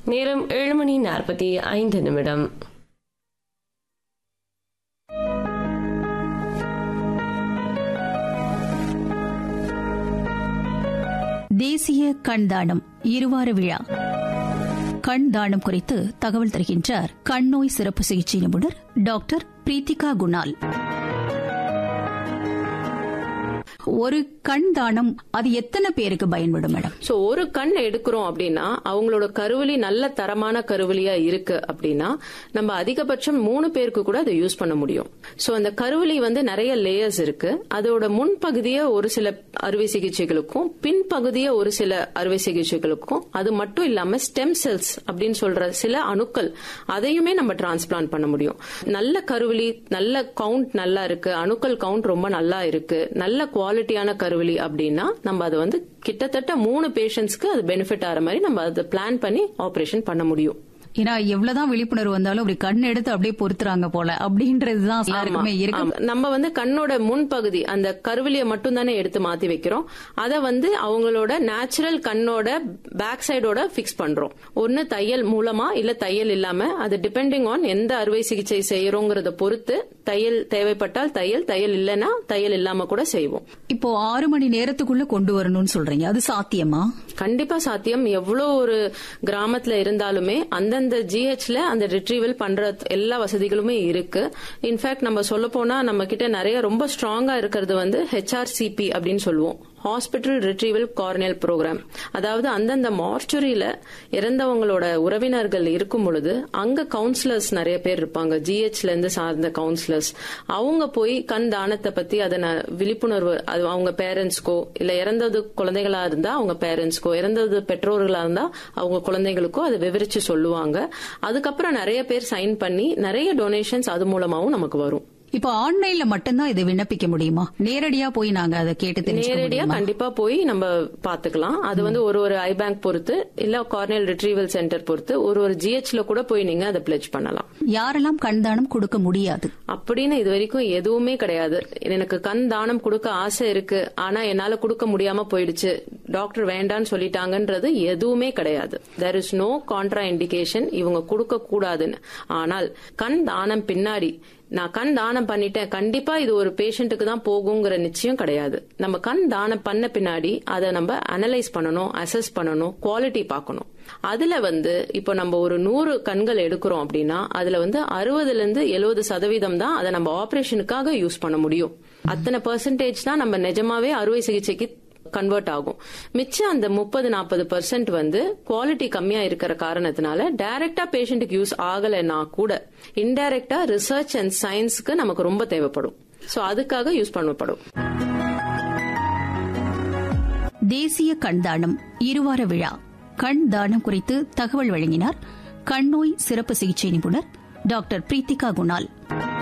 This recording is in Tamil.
நேரம் ஏழு மணி நாற்பத்தி ஐந்து நிமிடம் தேசிய கண் தானம் இருவார விழா கண் தானம் குறித்து தகவல் தருகின்றார் கண் நோய் சிறப்பு சிகிச்சை நிபுணர் டாக்டர் பிரீத்திகா குணால் ஒரு கண் தானம் அது எத்தனை பேருக்கு பயன்படும் மேடம் சோ ஒரு கண் எடுக்கிறோம் அப்படின்னா அவங்களோட கருவலி நல்ல தரமான கருவலியா இருக்கு அப்படின்னா நம்ம அதிகபட்சம் மூணு பேருக்கு கூட அதை யூஸ் பண்ண முடியும் சோ அந்த கருவலி வந்து நிறைய லேயர்ஸ் இருக்கு அதோட முன்பகுதிய ஒரு சில அறுவை சிகிச்சைகளுக்கும் பின்பகுதிய ஒரு சில அறுவை சிகிச்சைகளுக்கும் அது மட்டும் இல்லாம ஸ்டெம் செல்ஸ் அப்படின்னு சொல்ற சில அணுக்கள் அதையுமே நம்ம டிரான்ஸ்பிளான்ட் பண்ண முடியும் நல்ல கருவலி நல்ல கவுண்ட் நல்லா இருக்கு அணுக்கள் கவுண்ட் ரொம்ப நல்லா இருக்கு நல்ல குவாலிட்டியான கருவலி அப்படின்னா நம்ம அதை வந்து கிட்டத்தட்ட மூணு பேஷண்ட்ஸ்க்கு அது பெனிஃபிட் ஆகிற மாதிரி நம்ம அதை பிளான் பண்ணி ஆபரேஷன் பண்ண முடியும் ஏன்னா எவ்வளவுதான் விழிப்புணர்வு வந்தாலும் அப்படி கண் எடுத்து அப்படியே பொறுத்துறாங்க போல அப்படின்றதுதான் எல்லாருக்குமே இருக்கு ஆமா. நம்ம வந்து கண்ணோட முன்பகுதி அந்த கருவிலியை மட்டும் தானே எடுத்து மாத்தி வைக்கிறோம் அத வந்து அவங்களோட நேச்சுரல் கண்ணோட பேக் சைடோட பிக்ஸ் பண்றோம் ஒன்னு தையல் மூலமா இல்ல தையல் இல்லாம அது டிபெண்டிங் ஆன் எந்த அறுவை சிகிச்சை செய்யறோங்கிறத பொறுத்து தையல் தேவைப்பட்டால் தையல் தையல் இல்லைன்னா தையல் இல்லாம கூட செய்வோம் இப்போ ஆறு மணி நேரத்துக்குள்ள கொண்டு வரணும்னு சொல்றீங்க அது சாத்தியமா கண்டிப்பா சாத்தியம் எவ்வளவு ஒரு கிராமத்துல இருந்தாலுமே அந்தந்த ஜிஹெச்ல அந்த ரிட்ரீவல் பண்ற எல்லா வசதிகளுமே இருக்கு இன்ஃபேக்ட் நம்ம சொல்ல போனா நம்ம கிட்ட நிறைய ரொம்ப ஸ்ட்ராங்கா இருக்கிறது வந்து ஹெச்ஆர்சிபி அப்படின்னு சொல்லுவோம் ஹாஸ்பிட்டல் ரிட்ரீவல் கார்னியல் ப்ரோக்ராம் அதாவது அந்தந்த மார்ச்சுரியில இறந்தவங்களோட உறவினர்கள் இருக்கும் பொழுது அங்க கவுன்சிலர்ஸ் நிறைய பேர் இருப்பாங்க ஜிஹெச்ல இருந்து சார்ந்த கவுன்சிலர்ஸ் அவங்க போய் கண் தானத்தை பத்தி அதன விழிப்புணர்வு அது அவங்க பேரண்ட்ஸ்க்கோ இல்ல இறந்தது குழந்தைகளா இருந்தா அவங்க பேரண்ட்ஸ்க்கோ இறந்தது பெற்றோர்களா இருந்தா அவங்க குழந்தைகளுக்கோ அதை விவரிச்சு சொல்லுவாங்க அதுக்கப்புறம் நிறைய பேர் சைன் பண்ணி நிறைய டொனேஷன்ஸ் அது மூலமாவும் நமக்கு வரும் இப்போ ஆன்லைன்ல மட்டும்தான் இதை விண்ணப்பிக்க முடியுமா நேரடியா போய் நாங்க அதை கேட்டு தெரிஞ்சுக்க நேரடியா முடியுமா? கண்டிப்பா போய் நம்ம பாத்துக்கலாம் அது வந்து ஒரு ஒரு ஐ பேங்க் பொறுத்து இல்ல கார்னியல் ரிட்ரீவல் சென்டர் பொறுத்து ஒரு ஒரு ஜிஹெச்ல கூட போய் நீங்க அதை பிளெஜ் பண்ணலாம் யாரெல்லாம் கண் தானம் கொடுக்க முடியாது அப்படின்னு இது வரைக்கும் எதுவுமே கிடையாது எனக்கு கண் தானம் கொடுக்க ஆசை இருக்கு ஆனா என்னால கொடுக்க முடியாம போயிடுச்சு டாக்டர் வேண்டான்னு சொல்லிட்டாங்கன்றது எதுவுமே கிடையாது there is no contraindication இவங்க கொடுக்க கூடாதுன்னு ஆனால் கண் தானம் பின்னாடி நான் கண் தானம் பண்ணிட்டேன் கண்டிப்பா இது ஒரு பேஷண்ட்டுக்கு தான் போகுங்கிற நிச்சயம் கிடையாது நம்ம கண் தானம் பண்ண பின்னாடி அதை நம்ம அனலைஸ் பண்ணணும் அசஸ் பண்ணணும் குவாலிட்டி பார்க்கணும் அதுல வந்து இப்போ நம்ம ஒரு நூறு கண்கள் எடுக்கிறோம் அப்படின்னா அதுல வந்து அறுபதுல இருந்து எழுபது சதவீதம் தான் அதை நம்ம ஆபரேஷனுக்காக யூஸ் பண்ண முடியும் அத்தனை பெர்சன்டேஜ் தான் நம்ம நிஜமாவே அறுவை சிகிச்சைக்கு கன்வெர்ட் ஆகும் மிச்சம் அந்த முப்பது நாற்பது பர்சன்ட் வந்து குவாலிட்டி கம்மியா இருக்கிற காரணத்தினால டைரக்டா பேஷண்ட்டுக்கு யூஸ் ஆகலைன்னா கூட இன்டைரக்டா ரிசர்ச் அண்ட் சயின்ஸ்க்கு நமக்கு ரொம்ப தேவைப்படும் சோ அதுக்காக யூஸ் பண்ணப்படும் தேசிய கண் தானம் இருவார விழா கண் தானம் குறித்து தகவல் வழங்கினார் கண் நோய் சிறப்பு சிகிச்சை நிபுணர் டாக்டர் பிரீத்திகா குணால்